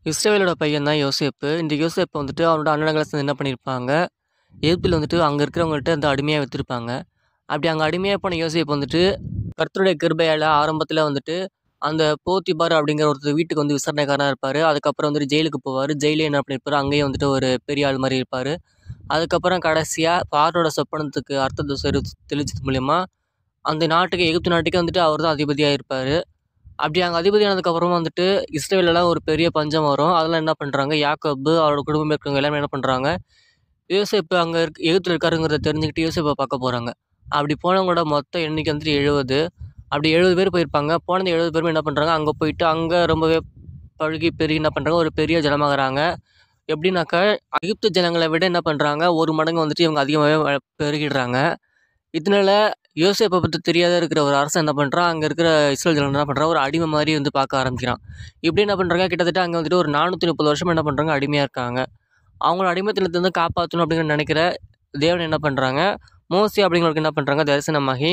இஸ்ரவேலோட பையன் தான் யோசேப்பு. இந்த யோசேப்பு வந்துட்டு அவனோட அண்ணனுங்கள சேர்ந்து என்ன பண்ணியிருப்பாங்க, எகிப்தில வந்துட்டு அங்க இருக்கிறவங்கள்ட்ட வந்து அடிமையா வித்திருப்பாங்க. அப்படி அங்க அடிமையா போன யோசேப்பு வந்துட்டு, கர்த்தருடைய கிருபையால ஆரம்பத்தில வந்துட்டு, அந்த போத்திபார் அப்படிங்கிற ஒருத்தர் வீட்டுக்கு வந்து விசாரணைக்காரனா இருப்பாரு. அதுக்கப்புறம் வந்துட்டு ஜெயிலுக்கு போவாரு. ஜெயில்ல என்ன பண்ணியிருப்பாரு, அங்கேயும் வந்துட்டு ஒரு பெரிய ஆள் மாரி இருப்பாரு. அதுக்கப்புறம் கடைசியா பார்வோட சொப்பனத்துக்கு அர்த்தத்த சொரு தெளிச்சது மூலியமா, அந்த நாட்டுக்கு எகிப்து நாட்டுக்கே வந்துட்டு அவர் தான் அதிபதியா இருப்பாரு. அப்படி அங்க அதிபதி ஆனதுக்கப்புறமா வந்துட்டு, இஸ்ரவேலலாம் ஒரு பெரிய பஞ்சம் வரும். அதெல்லாம் என்ன பண்றாங்க, யாக்கோபு, அவரோட குடும்பம் இருக்கிறவங்க எல்லாமே என்ன பண்றாங்க, யோசேப்பு அங்க இருக் எகிப்தில இருக்காருங்கிறத தெரிஞ்சுக்கிட்டு யோசேப்ப பார்க்க போறாங்க. அப்படி போனவங்களோட மொத்த எண்ணிக்கை வந்துட்டு 70. அப்படி 70 பேர் போயிருப்பாங்க. போன அந்த 70 பேருமே என்ன பண்றாங்க, அங்க போயிட்டு அங்க ரொம்பவே பழுகி பெருகி என்ன பண்றாங்க, ஒரு பெரிய ஜனமாகுறாங்க. எப்படின்னாக்கா, எகிப்து ஜனங்கள விட என்ன பண்றாங்க, 1 மடங்கு வந்துட்டு இவங்க அதிகமாவே வ பெருகிடுறாங்க. இதனால யோசேப்ப பத்தி தெரியாத இருக்கிற ஒரு அரசன் என்ன பண்றான், அங்க இருக்கிற இஸ்ரவேல் ஜனங்கள என்ன பண்றான், ஒரு அடிமை மாரி வந்து பார்க்க ஆரம்பிக்கிறான். இப்படி என்ன பண்றாங்க, கிட்டத்தட்ட அங்க வந்துட்டு ஒரு 430 வருஷமா என்ன பண்றாங்க, அடிமையா இருக்காங்க. அவங்கள அடிமைத்தனத்துலருந்து காப்பாத்தணும் அப்படின்னு நெனைக்கிற தேவன் என்ன பண்றாங்க, மோசே அப்படிங்கிறவருக்கு என்ன பண்றாங்க, தரிசனமாகி,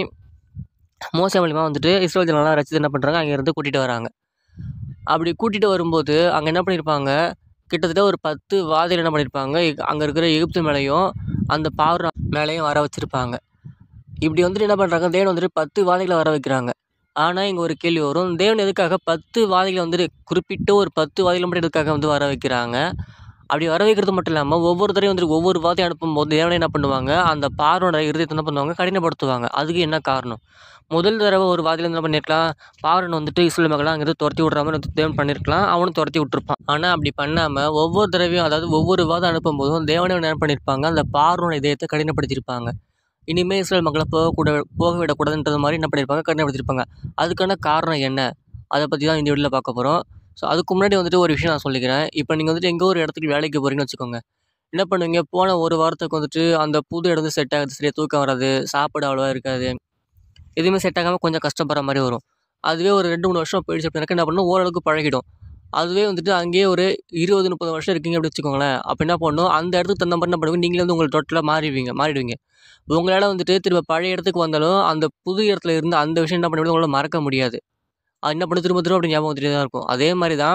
மோசே மூலியமா வந்துட்டு இஸ்ரவேல் ஜனங்களலாம் ரட்சித்து என்ன பண்றாங்க, அங்கேருந்து கூட்டிட்டு வராங்க. அப்படி கூட்டிட்டு வரும்போது, அங்க என்ன பண்ணியிருப்பாங்க, கிட்டத்தட்ட ஒரு 10 வாதைகள் என்ன பண்ணியிருப்பாங்க, எக் அங்க இருக்கிற எகிப்து மேலயும், அந்த பார்வோன் மேலயும் வர வச்சிருப்பாங்க. இப்படி வந்துட்டு என்ன பண்றாங்க, தேவன் வந்துட்டு 10 வாதைகள வர வைக்கிறாங்க. ஆனா, இங்க ஒரு கேள்வி வரும். தேவன் எதுக்காக 10 வாதைகள வந்துட்டு குறிப்பிட்டு ஒரு 10 வாதைகள மட்டும் எதுக்காக வந்து வர வைக்கிறாங்க? அப்படி வர வைக்கிறது மட்டும் இல்லாம, ஒவ்வொரு தடவையும் வந்துட்டு ஒவ்வொரு வாதை அனுப்பும்போது தேவனே என்ன பண்ணுவாங்க, அந்த பார்வோனோட இருதயத்த என்ன பண்ணுவாங்க, கடினப்படுத்துவாங்க. அதுக்கு என்ன காரணம்? முதல் தடவ ஒரு வாதையில என்ன பண்ணியிருக்கலாம், பார்வோன் வந்துட்டு இஸ்ரவேல் மக்கள அங்கேருந்து தொரத்தி விடுற மாரி தேவன் பண்ணியிருக்கலாம். அவனும் தொரத்தி விட்டுருப்பான். ஆனா, அப்படி பண்ணாம ஒவ்வொரு தடவையும் அதாவது ஒவ்வொரு வாதை அனுப்பும்போதும் தேவனே என்ன பண்ணியிருப்பாங்க, அந்த பார்வோனோட இதயத்த கடினப்படுத்தியிருப்பாங்க. இனிமே இஸ்ரவேல் மக்கள போகக்கூட போக விடக்கூடாதுன்றது மாரி என்ன பண்ணியிருப்பாங்க, கடினப்படுத்தியிருப்பாங்க. அதுக்கான காரணம் என்ன? அத பத்தி தான் இந்த வீடியோல பார்க்க போறோம். ஸோ, அதுக்கு முன்னாடி வந்துட்டு ஒரு விஷயம் நான் சொல்லிக்கிறேன். இப்ப நீங்க வந்துட்டு எங்கோ ஒரு இடத்துக்கு வேலைக்கு போறீங்கன்னு வச்சுக்கோங்க. என்ன பண்ணுவீங்க, போன 1 வாரத்துக்கு வந்துட்டு அந்த புது இடம் வந்து செட் ஆகாது. சரியா தூக்கம் வராது, சாப்பாடு அவ்வளவா இருக்காது. எதுவுமே செட் ஆகாம கொஞ்சம் கஷ்டப்படுற மாரி வரும். அதுவே ஒரு 2, 3 வருஷம் போயிடுச்சு அப்படின்னாக்கா என்ன பண்ணணும், ஓரளவுக்கு பழகிடும். அதுவே வந்துட்டு அங்கேயே ஒரு 20, 30 வருஷம் இருக்கீங்க அப்படின்னு வச்சுக்கோங்களேன். அப்ப என்ன பண்ணணும், அந்த இடத்துக்கு தகுந்த மாரி என்ன பண்ணுவீங்க, நீங்களே வந்து உங்கள டோட்டலா மாறிடுவீங்க மாறிடுவீங்க. உங்களால வந்துட்டு திரும்ப பழைய இடத்துக்கு வந்தாலும், அந்த புது இடத்துல இருந்த அந்த விஷயம் என்ன பண்ண முடியாது, உங்களால மறக்க முடியாது. அது என்ன பண்ணும், திரும்ப திரும்ப அப்படி ஞாபகம் வந்துட்டே தான் இருக்கும். அதே மாரி தான்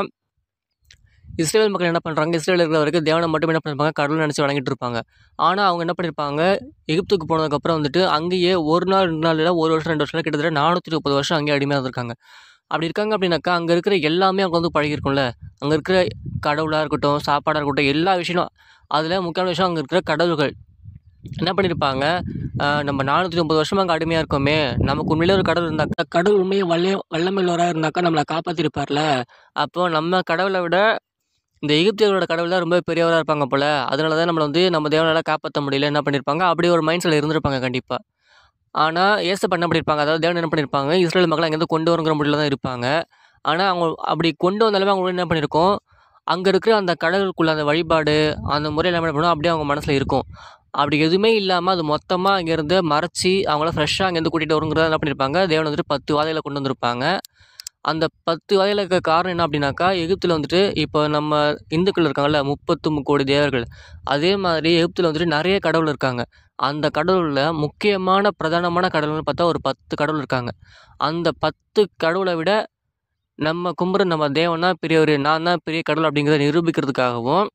இஸ்ரவேல் மக்கள் என்ன பண்றாங்க, இஸ்ரவேல்ல இருக்கிற வரைக்கும் தேவன மட்டும் என்ன பண்ணியிருப்பாங்க, கடவுள்னு நெனச்சு வணங்கிட்டு இருப்பாங்க. ஆனா, அவங்க என்ன பண்ணியிருப்பாங்க, எகிப்துக்கு போனதுக்கப்புறம் வந்துட்டு அங்கேயே 1 நாள், 2 நாள் இல்ல 1 வருஷம், 2 வருஷம் இல்ல கிட்டத்தட்ட 430 வருஷம் அங்கேயே அடிமையா இருந்திருக்காங்க. அப்படி இருக்காங்க அப்படின்னாக்கா, அங்க இருக்கிற எல்லாமே அவங்க வந்து பழகியிருக்கும்ல. அங்க இருக்கிற கடவுளா இருக்கட்டும், சாப்பாடா இருக்கட்டும், எல்லா விஷயமும் அதுல முக்கியமான விஷயம் அங்க இருக்கிற கடவுள்கள். என்ன பண்ணியிருப்பாங்க, அ நம்ம 430 வருஷமா அங்க அடிமையா இருக்கோமே, நமக்கு உண்மையிலே ஒரு கடவுள் இருந்தாக்கா, கடவுள் உண்மையே வல்ல வல்லமையுள்ளவரா இருந்தாக்கா நம்மள காப்பாத்தியிருப்பார்ல. அப்போ நம்ம கடவுள விட இந்த எகிப்தியர்களோட கடவுள் தான் ரொம்ப பெரியவரா இருப்பாங்க போல. அதனால தான் நம்மள வந்து நம்ம தேவனால காப்பாத்த முடியல. என்ன பண்ணியிருப்பாங்க, அப்படி ஒரு மைண்ட் செட்ல இருந்திருப்பாங்க கண்டிப்பா. ஆனா, ஏசப்பா என்ன பண்ணியிருப்பாங்க, அதாவது தேவன் என்ன பண்ணியிருப்பாங்க, இஸ்ரவேல் மக்கள அங்கேருந்து கொண்டு வரணுங்கிற முடிவுல தான் இருப்பாங்க. ஆனா, அவங்க அப்படி கொண்டு வந்தாலுமே அவங்களுக்கு என்ன பண்ணியிருக்கும், அங்க இருக்கிற அந்த கடவுளுக்குள்ள அந்த வழிபாடு, அந்த முறை எல்லாமே என்ன பண்ணும், அப்படியே அவங்க மனசுல இருக்கும். அப்படி எதுவுமே இல்லாம அது மொத்தமா அங்கேருந்து மறைச்சு, அவங்கள ஃப்ரெஷ்ஷா அங்கேருந்து கூட்டிட்டு வரணுங்கிறத என்ன பண்ணியிருப்பாங்க, தேவன் வந்துட்டு 10 வாதைகள கொண்டு வந்திருப்பாங்க. அந்த 10 வாதைகளுக்கு இருக்க காரணம் என்ன அப்படின்னாக்கா, எகிப்தில வந்துட்டு இப்போ நம்ம இந்துக்கள் இருக்காங்கல்ல, 33 தேவர்கள். அதே மாதிரி எகிப்தில வந்துட்டு நெறைய கடவுள் இருக்காங்க. அந்த கடவுள்ல முக்கியமான பிரதானமான கடவுள்னு பார்த்தா ஒரு 10 கடவுள் இருக்காங்க. அந்த 10 கடவுள விட நம்ம கும்புற நம்ம தேவன் தான் பெரியவரு, நான் தான் பெரிய கடவுள் அப்படிங்கிறத நிரூபிக்கிறதுக்காகவும்,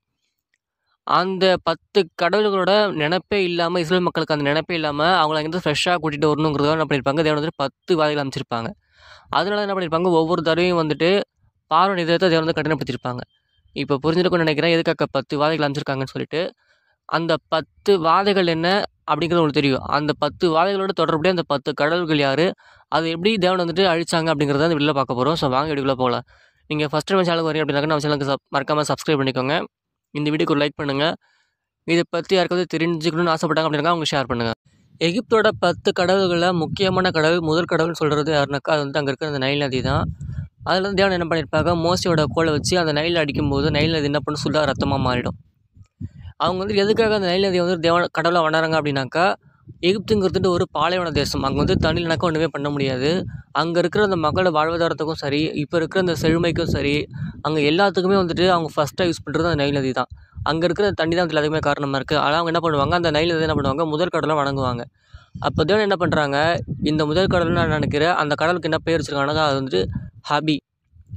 அந்த 10 கடவுள்களோட நெனப்பே இல்லாம இஸ்ரவேல் மக்களுக்கு அந்த நெனப்பே இல்லாம, அவங்கள அங்கேருந்து ஃப்ரெஷ்ஷா கூட்டிட்டு வரணுங்கிறதுக்காக என்ன பண்ணியிருப்பாங்க, தேவன் வந்துட்டு 10 வாதைகள அனுப்பிச்சிருப்பாங்க. அதனால என்ன பண்ணியிருப்பாங்க, ஒவ்வொரு தடவையும் வந்துட்டு பார்வோன் இதயத்த தேவன் வந்து கடினப்படுத்தியிருப்பாங்க. இப்ப புரிஞ்சிருக்கும்னு நெனைக்கிறேன், எதுக்காக 10 வாதைகள அனுப்பிச்சிருக்காங்கன்னு சொல்லிட்டு. அந்த 10 வாதைகள் என்ன அப்படிங்கிறது உங்களுக்கு தெரியும். அந்த 10 வாதைகளோட தொடர்புடைய அந்த 10 கடவுள்கள் யாரு, அத எப்படி தேவன் வந்துட்டு அழிச்சாங்க அப்படிங்கிறத இந்த வீடியோல பார்க்க போறோம். ஸோ, வாங்க வீடியோக்குள்ள போகலாம். நீங்க ஃபர்ஸ்ட் டைம் நம்ம சேனலுக்கு வரீங்க அப்படின்னாக்கா, நம்ம சேனலுக்கு சப் மறக்காம சப்ஸ்கிரைப் பண்ணிக்கோங்க. இந்த வீடியோக்கு ஒரு லைக் பண்ணுங்க. இத பத்தி யாருக்காவது தெரிஞ்சுக்கணும்னு ஆசைப்பட்டாங்க அப்படின்னாக்கா, அவங்க ஷேர் பண்ணுங்க. எகிப்தோட 10 கடவுள்கள்ல முக்கியமான கடவுள், முதல் கடவுள்னு சொல்றது யாருனாக்கா, அது வந்து அங்க இருக்கிற அந்த நைல் நதி தான். அதுல வந்து தேவன் என்ன பண்ணியிருப்பாங்க, மோசேயோட கோல வச்சு அந்த நைல்ல அடிக்கும்போது, நைல் நதி என்ன பண்ணும், சுடா ரத்தமா மாறிடும். அவங்க வந்து எதுக்காக அந்த நைல் நதிய வந்து தேவன கடவுளா வணங்குறாங்க அப்படின்னாக்கா, எகிப்துங்கிறது ஒரு பாலைவன தேசம். அங்க வந்து தண்ணி இல்லனாக்கா ஒண்ணுமே பண்ண முடியாது. அங்க இருக்கிற அந்த மக்களோட வாழ்வாதாரத்துக்கும் சரி, இப்ப இருக்கிற அந்த செழுமைக்கும் சரி, அங்க எல்லாத்துக்குமே வந்துட்டு அவங்க ஃபர்ஸ்ட்டா யூஸ் பண்றது அந்த நைல் நதி தான். அங்க இருக்கிற தண்ணி தான் எல்லாத்துக்குமே காரணமா இருக்கு. ஆனா, அவங்க என்ன பண்ணுவாங்க, அந்த நைல் நதிய என்ன பண்ணுவாங்க, முதல் கடவுளா வணங்குவாங்க. அப்ப தேவன் என்ன பண்றாங்க, இந்த முதல் கடவுள்னு நான் நெனைக்கிற அந்த கடவுளுக்கு என்ன பேர் வச்சிருக்காங்கன்னா, அது வந்துட்டு ஹபி.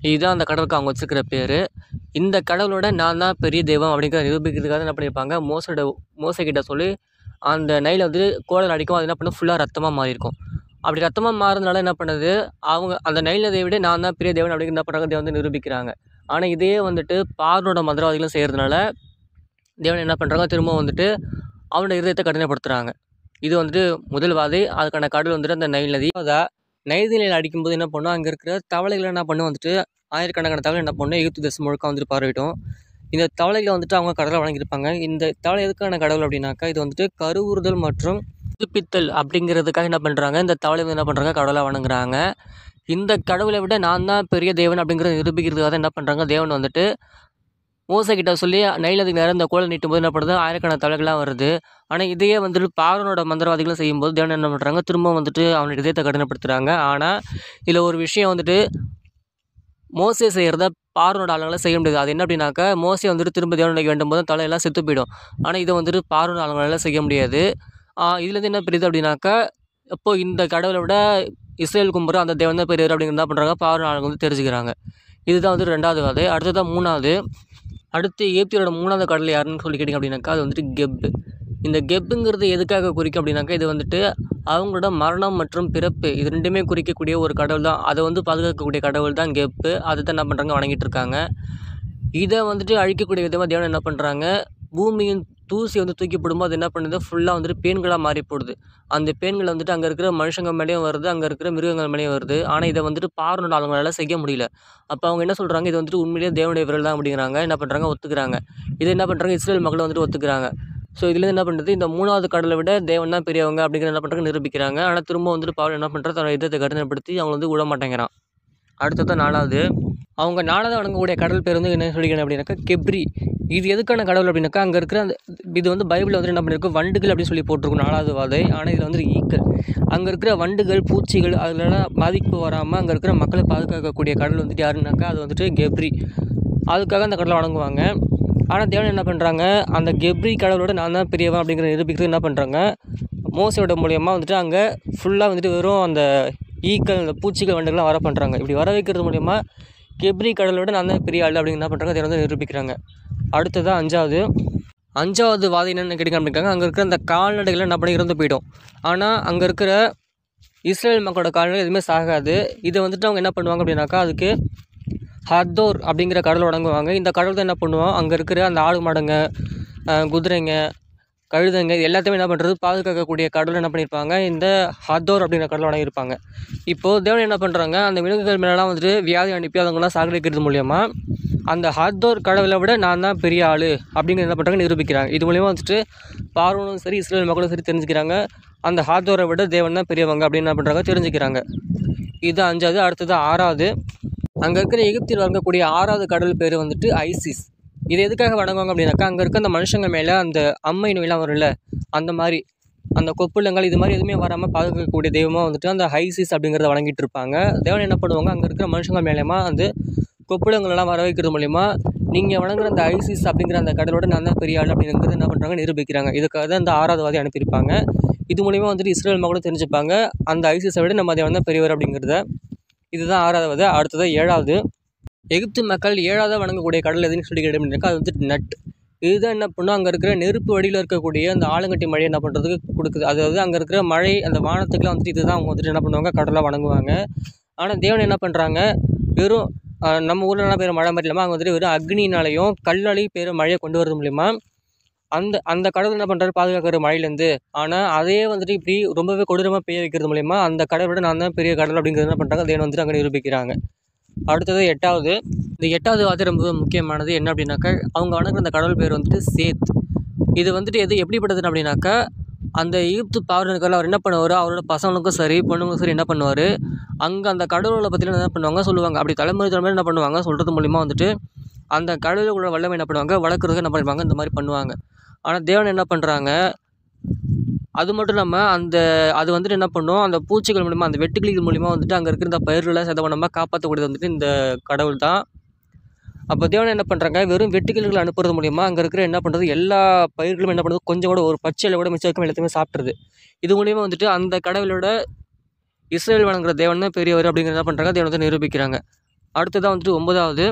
இதுதான் அந்த கடவுளுக்கு அவங்க வச்சுருக்கிற பேர் இந்த கடவுளோட நான் தான் பெரிய தெய்வம் அப்படிங்கிறத நிரூபிக்கிறதுக்காக என்ன பண்ணியிருப்பாங்க மோசோட மோசக்கிட்ட சொல்லி அந்த நைலை வந்து கோலர் அடிக்கும் அது என்ன பண்ணும் ஃபுல்லாக ரத்தமாக மாறியிருக்கும் அப்படி ரத்தமாக மாறினால என்ன பண்ணுது அவங்க அந்த நைல் நதியை விட நான் தான் பெரிய தேவன் அப்படிங்கிற என்ன பண்ணுறாங்க தேவன் வந்து நிரூபிக்கிறாங்க ஆனால் இதையே வந்துட்டு பார்வனோட மந்திரவாதிகளும் செய்கிறதுனால தேவன் என்ன பண்ணுறாங்க திரும்ப வந்துட்டு அவனோட இருதயத்தை கடினப்படுத்துகிறாங்க இது வந்துட்டு முதல் வாதை அதுக்கான கடல் வந்துட்டு அந்த நைல் நதி அதான் நைல் நதியில் அடிக்கும்போது என்ன பண்ணும் அங்கே இருக்கிற தவளைகள் என்ன பண்ணும் வந்துட்டு ஆயிரக்கணக்கான தவளை என்ன பண்ணும் எகிப்து தேசம் முழுக்க வந்துட்டு பார்வையிட்டோம் இந்த தவளைகளை வந்துட்டு அவங்க கடலை வழங்கியிருப்பாங்க இந்த தவளை எதுக்கான கடவுள் அப்படின்னாக்கா இது வந்துட்டு கருவுறுதல் மற்றும் புதுப்பித்தல் அப்படிங்கிறதுக்காக என்ன பண்ணுறாங்க இந்த தவளை வந்து என்ன பண்ணுறாங்க கடவுளை வணங்குறாங்க இந்த கடவுளை விட நான் தான் பெரிய தேவன் அப்படிங்கிறத நிரூபிக்கிறதுக்காக என்ன பண்ணுறாங்க தேவன் வந்துட்டு மோசக்கிட்ட சொல்லி நைல் நதிக்கு நேரம் இந்த கோலை நீட்டும் போது என்ன பண்ணுறது ஆயிரக்கணக்கான தவளைகள்லாம் வருது ஆனால் இதையே வந்துட்டு பார்வனோட மந்திரவாதிகளும் செய்யும்போது தேவன் என்ன பண்ணுறாங்க திரும்ப வந்துட்டு அவனுடைய இதயத்தை கடினப்படுத்துகிறாங்க ஆனால் இதில் ஒரு விஷயம் வந்துட்டு மோசே செய்கிறத பார்வனோட ஆளுங்களால் செய்ய முடியாது அது என்ன அப்படின்னாக்கா மோசே வந்துட்டு திரும்ப தேவனுடைய வேண்டும் போது தலையெல்லாம் செத்து போயிடும் ஆனால் இதை வந்துட்டு பார்வனோட ஆளுங்களால் செய்ய முடியாது இதுலேருந்து என்ன பெரியது அப்படின்னாக்கா இப்போ இந்த கடவுளை விட இஸ்ரேல் கும்புற அந்த தேவன் தான் பெரியவர் அப்படிங்கிறது என்ன பண்ணுறாங்க பார்வன் ஆளுங்க வந்து தெரிஞ்சுக்கிறாங்க இதுதான் வந்து ரெண்டாவது கதை அடுத்ததான் மூணாவது அடுத்து ஏப்தியோட மூணாவது கடல் யாருன்னு சொல்லி கேட்டிங்க அப்படின்னாக்கா அது வந்துட்டு கெப்பு இந்த கெப்புங்கிறது எதுக்காக குறிக்கும் அப்படின்னாக்கா இது வந்துட்டு அவங்களோட மரணம் மற்றும் பிறப்பு இது ரெண்டுமே குறிக்கக்கூடிய ஒரு கடவுள் தான் அதை வந்து பாதுகாக்கக்கூடிய கடவுள் தான் கெப்பு அதை தான் என்ன பண்ணுறாங்க வணங்கிட்டு இருக்காங்க இதை வந்துட்டு அழிக்கக்கூடிய விதமாக தேவன் என்ன பண்ணுறாங்க பூமியின் தூசி வந்து தூக்கி போடும்போது அது என்ன பண்ணுது ஃபுல்லாக வந்துட்டு பேன்களாக மாறி போடுது அந்த பேன்கள் வந்துட்டு அங்கே இருக்கிற மனுஷங்க மேலேயும் வருது அங்கே இருக்கிற மிருகங்கள் மேலேயும் வருது ஆனால் இதை வந்துட்டு பார்வனோட அவங்களால செய்ய முடியல அப்போ அவங்க என்ன சொல்கிறாங்க இது வந்துட்டு உண்மையிலேயே தேவனுடைய விரல் தான் அப்படிங்கிறாங்க என்ன பண்ணுறாங்க ஒத்துக்கிறாங்க இதை என்ன பண்ணுறாங்க இஸ்ரேல் மக்கள் வந்துட்டு ஒத்துக்கிறாங்க ஸோ இதுலேருந்து என்ன பண்ணுறது இந்த மூணாவது கடலை விட தேவன் தான் பெரியவங்க அப்படிங்கிற என்ன பண்ணுறாங்க நிரூபிக்கிறாங்க ஆனால் திரும்ப வந்துட்டு பவுல் என்ன பண்ணுறது தன்னோட யுத்தத்தை கடினப்படுத்தி அவங்க வந்து விட மாட்டேங்கிறான் அடுத்தது நாலாவது அவங்க நாலாவது வணங்கக்கூடிய கடல் பேர் வந்து என்ன சொல்லிக்கிறேன் அப்படின்னாக்கா கெப்ரி இது எதுக்கான கடவுள் அப்படின்னாக்கா அங்கே இருக்கிற அந்த இது வந்து பைபிளில் வந்து என்ன பண்ணியிருக்கும் வண்டுகள் அப்படின்னு சொல்லி போட்டிருக்கும் நாலாவது வாதை ஆனால் இதில் வந்து ஈக்கள் அங்கே இருக்கிற வண்டுகள் பூச்சிகள் அதிலலாம் பாதிப்பு வராமல் அங்கே இருக்கிற மக்களை பாதுகாக்கக்கூடிய கடல் வந்துட்டு யாருன்னாக்கா அது வந்துட்டு கெப்ரி அதுக்காக அந்த கடலை வணங்குவாங்க ஆனால் தேவன் என்ன பண்ணுறாங்க அந்த கெப்ரி கடவுளோட நான் தான் பெரியவன் அப்படிங்கிற நிரூபிக்கிறது என்ன பண்ணுறாங்க மோசையோட மூலியமாக வந்துட்டு அங்கே ஃபுல்லாக வந்துட்டு வெறும் அந்த ஈக்கள் அந்த பூச்சிகள் வண்டுகள்லாம் வர பண்ணுறாங்க இப்படி வர வைக்கிறது மூலிமா கெப்ரி கடலோட நான் தான் பெரிய ஆள் அப்படின்னு என்ன பண்ணுறாங்க அதை வந்து நிரூபிக்கிறாங்க அடுத்ததாக அஞ்சாவது அஞ்சாவது வாதை என்னென்னு கேட்டிங்க அப்படின்னாங்க அங்கே இருக்கிற அந்த கால்நடைகள் என்ன பண்ணி இறந்து போயிடும் ஆனால் அங்கே இருக்கிற இஸ்ரேல் மக்களோட கால்நடை எதுவுமே சாகாது இதை வந்துட்டு அவங்க என்ன பண்ணுவாங்க அப்படின்னாக்கா அதுக்கு ஹத்தோர் அப்படிங்கிற கடல் வணங்குவாங்க இந்த கடல் தான் என்ன பண்ணுவோம் அங்கே இருக்கிற அந்த ஆடு மாடுங்க அஹ், குதிரைங்க கழுதைங்க இது எல்லாத்தையுமே என்ன பண்ணுறது பாதுகாக்கக்கூடிய கடல் என்ன பண்ணியிருப்பாங்க இந்த ஹத்தோர் அப்படிங்கிற கடல் வணங்கியிருப்பாங்க இப்போது தேவன் என்ன பண்ணுறாங்க அந்த விலங்குகள் மேலெலாம் வந்துட்டு வியாதி அனுப்பி அதுங்களாம் சாகடிக்கிறது மூலயமா அந்த ஹத்தோர் கடவுளை விட நான் தான் பெரிய ஆள் அப்படிங்கிற என்ன பண்ணுறாங்க நிரூபிக்கிறாங்க இது மூலியமாக வந்துட்டு பார்வனும் சரி இஸ்ரேல் மக்களும் சரி தெரிஞ்சுக்கிறாங்க அந்த ஹாத்தோரை விட தேவன் தான் பெரியவங்க அப்படின்னு என்ன பண்ணுறாங்க தெரிஞ்சுக்கிறாங்க இது அஞ்சாவது அடுத்தது ஆறாவது அங்கே இருக்கிற எகிப்தில் வழங்கக்கூடிய ஆறாவது கடல் பேர் வந்துட்டு ஐசிஸ் இது எதுக்காக வணங்குவாங்க அப்படின்னாக்கா அங்கே இருக்க அந்த மனுஷங்க மேலே அந்த அம்மை நோயெல்லாம் வரும்ல அந்த மாதிரி அந்த கொப்புளங்கள் இது மாதிரி எதுவுமே வராமல் பாதுகாக்கக்கூடிய தெய்வமாக வந்துட்டு அந்த ஹைசிஸ் அப்படிங்கிறத வணங்கிட்டு இருப்பாங்க தேவன் என்ன பண்ணுவாங்க அங்கே இருக்கிற மனுஷங்க மேலேயுமா அந்த கொப்புளங்களெல்லாம் வர வைக்கிறது மூலிமா நீங்கள் வணங்குற அந்த ஐசிஸ் அப்படிங்கிற அந்த கடலோட நான் தான் பெரிய ஆள் அப்படிங்கிறது என்ன பண்ணுறாங்க நிரூபிக்கிறாங்க இதுக்காக தான் இந்த ஆறாவது வாதி அனுப்பியிருப்பாங்க இது மூலிமா வந்துட்டு இஸ்ரேல் மக்களும் தெரிஞ்சுப்பாங்க அந்த ஐசிஸை விட நம்ம தேவன் தான் பெரியவர் அப்படிங்கிறத இதுதான் ஆறாவது அடுத்தது ஏழாவது எகிப்து மக்கள் ஏழாவது வணங்கக்கூடிய கடல் எதுன்னு சொல்லி கேட்டோம்னாக்கா அது வந்துட்டு நட் இதுதான் என்ன பண்ணும் அங்கே இருக்கிற நெருப்பு வழியில் இருக்கக்கூடிய அந்த ஆலங்கட்டி மழை என்ன பண்ணுறதுக்கு கொடுக்குது அதாவது அங்கே இருக்கிற மழை அந்த வானத்துக்குலாம் வந்துட்டு இதுதான் அவங்க வந்துட்டு என்ன பண்ணுவாங்க கடலாக வணங்குவாங்க ஆனால் தேவன் என்ன பண்ணுறாங்க வெறும் ஆஹ், நம்ம ஊர்லலாம் பேர் மழை மாதிரி இல்லாமல் அங்கே வந்துட்டு வெறும் அக்னினாலையும் கல்லாலையும் பேர் மழையை கொண்டு வரது மூலிமா அந்த அந்த கடவுள் என்ன பண்ணுறாரு பாதுகாக்கிற மழையிலேருந்து ஆனால் அதே வந்துட்டு இப்படி ரொம்பவே கொடூரமாக பெய்ய வைக்கிறது மூலிமா அந்த கடவுளோட நான் தான் பெரிய கடவுள் அப்படிங்கிறது என்ன பண்ணுறாங்க தேவன் வந்துட்டு அங்கே நிரூபிக்கிறாங்க அடுத்தது எட்டாவது இந்த எட்டாவது வார்த்தை ரொம்ப முக்கியமானது என்ன அப்படின்னாக்கா அவங்க வணங்குற அந்த கடவுள் பேர் வந்துட்டு சேத் இது வந்துட்டு எது எப்படிப்பட்டது அப்படின்னாக்கா அந்த ஈப்து பார்வனுக்கெல்லாம் அவர் என்ன பண்ணுவார் அவரோட பசங்களுக்கும் சரி பொண்ணுங்களுக்கும் சரி என்ன பண்ணுவார் அங்கே அந்த கடவுளை பற்றிலாம் என்ன பண்ணுவாங்க சொல்லுவாங்க அப்படி தலைமுறை தலைமுறை என்ன பண்ணுவாங்க சொல்கிறது மூலிமா வந்துட்டு அந்த கடவுளோட வல்லமை என்ன பண்ணுவாங்க வளர்க்குறதுக்கு என்ன பண்ணுவாங்க இந்த மாதிரி பண்ணுவாங்க ஆனால் தேவன் என்ன பண்ணுறாங்க அது மட்டும் இல்லாமல் அந்த அது வந்துட்டு என்ன பண்ணும் அந்த பூச்சிகள் மூலிமா அந்த வெட்டுக்கிளிகள் மூலிமா வந்துட்டு அங்கே இருக்கிற இந்த பயிர்களை சதவனமாக காப்பாற்றக்கூடியது வந்துட்டு இந்த கடவுள் தான் அப்போ தேவன் என்ன பண்ணுறாங்க வெறும் வெட்டுக்கிளிகளை அனுப்புறது மூலிமா அங்கே இருக்கிற என்ன பண்ணுறது எல்லா பயிர்களும் என்ன பண்ணுறது கொஞ்சம் கூட ஒரு பச்சையில் கூட மிச்சம் வைக்காம எல்லாத்தையுமே சாப்பிட்றது இது மூலிமா வந்துட்டு அந்த கடவுளோட இஸ்ரேல் வணங்குற தேவன் தான் பெரியவர் அப்படிங்கிறத என்ன பண்ணுறாங்க தேவன் வந்து நிரூபிக்கிறாங்க அடுத்ததாக வந்துட்டு ஒன்பதாவது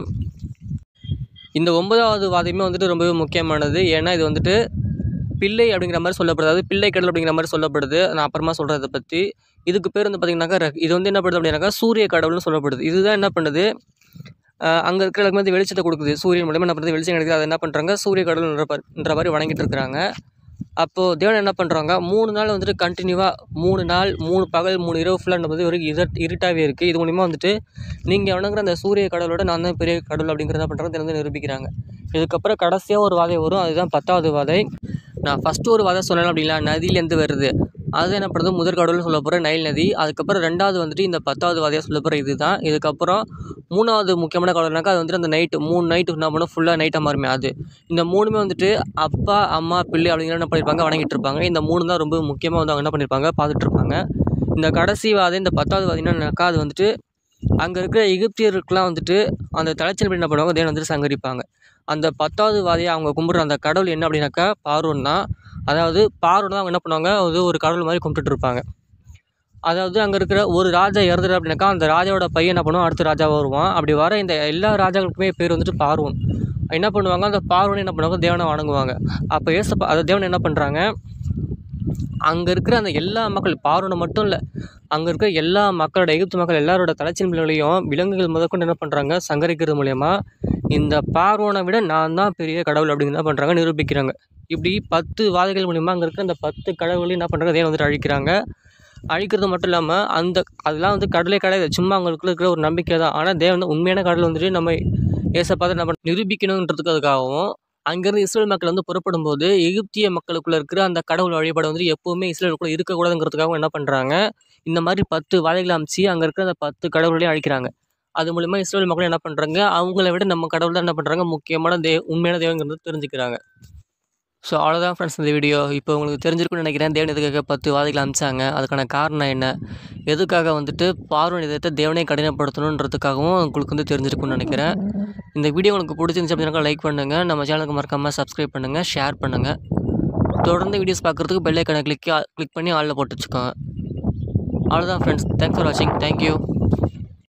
இந்த ஒன்பதாவது வாதமே வந்துட்டு ரொம்பவே முக்கியமானது ஏன்னா இது வந்துட்டு பிள்ளை அப்படிங்கிற மாதிரி சொல்லப்படுது அதாவது பிள்ளை கடல் அப்படிங்கிற மாதிரி சொல்லப்படுது நான் அப்புறமா சொல்கிறேன் இதை பற்றி இதுக்கு பேர் வந்து பார்த்திங்கனாக்கா ர- இது வந்து என்ன பண்ணுது அப்படின்னாக்கா சூரிய கடவுள்னு சொல்லப்படுது இதுதான் என்ன பண்ணுது அங்கே இருக்கிற எல்லாருக்குமே வந்து வெளிச்சத்தை கொடுக்குது சூரியன் மூலமா என்ன பண்ணுறது வெளிச்சம் கிடைக்குது அதை என்ன பண்ணுறாங்க சூரிய கடவுள்ன்ற ப- ன்ற மாதிரி வணங்கிட்டு இருக்கிறாங்க அப்போது தேவன் என்ன பண்ணுறாங்க மூணு நாள் வந்துட்டு கண்டினியூவாக மூணு நாள் மூணு பகல் மூணு இரவு ஃபுல்லாக வந்து ஒரு இருட் இருட்டாகவே இருக்குது இது மூலிமா வந்துட்டு நீங்கள் வணங்குற அந்த சூரிய கடவுளோட நான் தான் பெரிய கடவுள் அப்படிங்கிறத பண்ணுறாங்க தினம் நிரூபிக்கிறாங்க இதுக்கப்புறம் கடைசியாக ஒரு வாதை வரும் அதுதான் பத்தாவது வாதை நான் ஃபஸ்ட்டு ஒரு வாதை சொல்லலாம் அப்படிங்களா நதியிலேருந்து வருது அது என்ன பண்ணுறது முதற் கடவுள்னு சொல்ல போகிற நைல் நதி அதுக்கப்புறம் ரெண்டாவது வந்துட்டு இந்த பத்தாவது வாதையாக சொல்ல போகிற இது தான் இதுக்கப்புறம் மூணாவது முக்கியமான கடவுள்னாக்கா அது வந்துட்டு அந்த நைட்டு மூணு நைட்டு என்ன பண்ணும் ஃபுல்லாக நைட்டாக மாறுமே அது இந்த மூணுமே வந்துட்டு அப்பா அம்மா பிள்ளை அப்படிங்கிற என்ன பண்ணியிருப்பாங்க வணங்கிட்டு இருப்பாங்க இந்த மூணு தான் ரொம்ப முக்கியமாக வந்து அவங்க என்ன பண்ணியிருப்பாங்க பார்த்துட்டு இருப்பாங்க இந்த கடைசி வாதை இந்த பத்தாவது வாதை என்னன்னாக்கா அது வந்துட்டு அங்கே இருக்கிற எகிப்தியருக்குலாம் வந்துட்டு அந்த தலைச்சல் என்ன பண்ணுவாங்க தேவன் வந்துட்டு சங்கரிப்பாங்க அந்த பத்தாவது வாதியை அவங்க கும்பிட்ற அந்த கடவுள் என்ன அப்படின்னாக்கா பார்வன் தான் அதாவது பார்வன் தான் அவங்க என்ன பண்ணுவாங்க அது ஒரு கடவுள் மாதிரி கும்பிட்டுட்டு இருப்பாங்க அதாவது அங்கே இருக்கிற ஒரு ராஜா இறந்துரு அப்படின்னாக்கா அந்த ராஜாவோட பையன் என்ன பண்ணுவான் அடுத்த ராஜாவாக வருவான் அப்படி வர இந்த எல்லா ராஜாக்களுக்குமே பேர் வந்துட்டு பார்வன் என்ன பண்ணுவாங்க அந்த பார்வனை என்ன பண்ணுவாங்க தேவனை வணங்குவாங்க அப்போ ஏசப்பா அதை தேவன் என்ன பண்ணுறாங்க அங்கே இருக்கிற அந்த எல்லா மக்கள் பார்வனை மட்டும் இல்லை அங்கே இருக்கிற எல்லா மக்களோட எகிப்து மக்கள் எல்லாரோட தலைச்சின்மைகளையும் விலங்குகள் முதற்கொண்டு என்ன பண்ணுறாங்க சங்கரிக்கிறது மூலயமா இந்த பார்வோனை விட நான் தான் பெரிய கடவுள் அப்படிங்கிறத என்ன பண்ணுறாங்க நிரூபிக்கிறாங்க இப்படி பத்து வாதைகள் மூலிமா அங்கே இருக்கிற அந்த பத்து கடவுளையும் என்ன பண்ணுறாங்க தேவன் வந்துட்டு அழிக்கிறாங்க அழிக்கிறது மட்டும் இல்லாமல் அந்த அதெல்லாம் வந்து கடவுளே கிடையாது சும்மா அவங்களுக்குள்ள இருக்கிற ஒரு நம்பிக்கை தான் ஆனால் தேவன் வந்து உண்மையான கடவுள் வந்துட்டு நம்ம ஏசப்பாதை நம்ம நிரூபிக்கணுன்றதுக்கு அதுக்காகவும் அங்கேருந்து இஸ்ரேல் மக்கள் வந்து புறப்படும் போது எகிப்திய மக்களுக்குள்ள இருக்கிற அந்த கடவுள் வழிபாடு வந்து எப்போவுமே இஸ்ரேலுக்குள்ள இருக்கக்கூடாதுங்கிறதுக்காக என்ன பண்ணுறாங்க இந்த மாதிரி பத்து வாழைகளை அமைச்சு அங்கே இருக்கிற அந்த பத்து கடவுளையும் அழிக்கிறாங்க அது மூலிமா இஸ்ரேல் மக்கள் என்ன பண்ணுறாங்க அவங்கள விட நம்ம கடவுள் தான் என்ன பண்ணுறாங்க முக்கியமான தே உண்மையான தெய்வங்கிறது தெரிஞ்சுக்கிறாங்க ஸோ அவ்வளோதான் ஃப்ரெண்ட்ஸ் இந்த வீடியோ இப்போ உங்களுக்கு தெரிஞ்சிருக்குன்னு நினைக்கிறேன் தேவன் எதுக்காக பத்து வாதைகள் அமிச்சாங்க அதுக்கான காரணம் என்ன எதுக்காக வந்துட்டு பார்வன் இதயத்தை தேவனை கடினப்படுத்தணுன்றதுக்காகவும் உங்களுக்கு வந்து தெரிஞ்சிருக்கும்னு நினைக்கிறேன் இந்த வீடியோ உங்களுக்கு பிடிச்சிருந்துச்சு அப்படின்னாக்கா லைக் பண்ணுங்கள் நம்ம சேனலுக்கு மறக்காமல் சப்ஸ்கிரைப் பண்ணுங்கள் ஷேர் பண்ணுங்கள் தொடர்ந்து வீடியோஸ் பார்க்குறதுக்கு பெல் ஐக்கனை கிளிக் கிளிக் பண்ணி ஆளில் போட்டு வச்சுக்கோங்க அவ்வளோதான் ஃப்ரெண்ட்ஸ் தேங்க்ஸ் ஃபார் வாட்சிங் தேங்க்யூ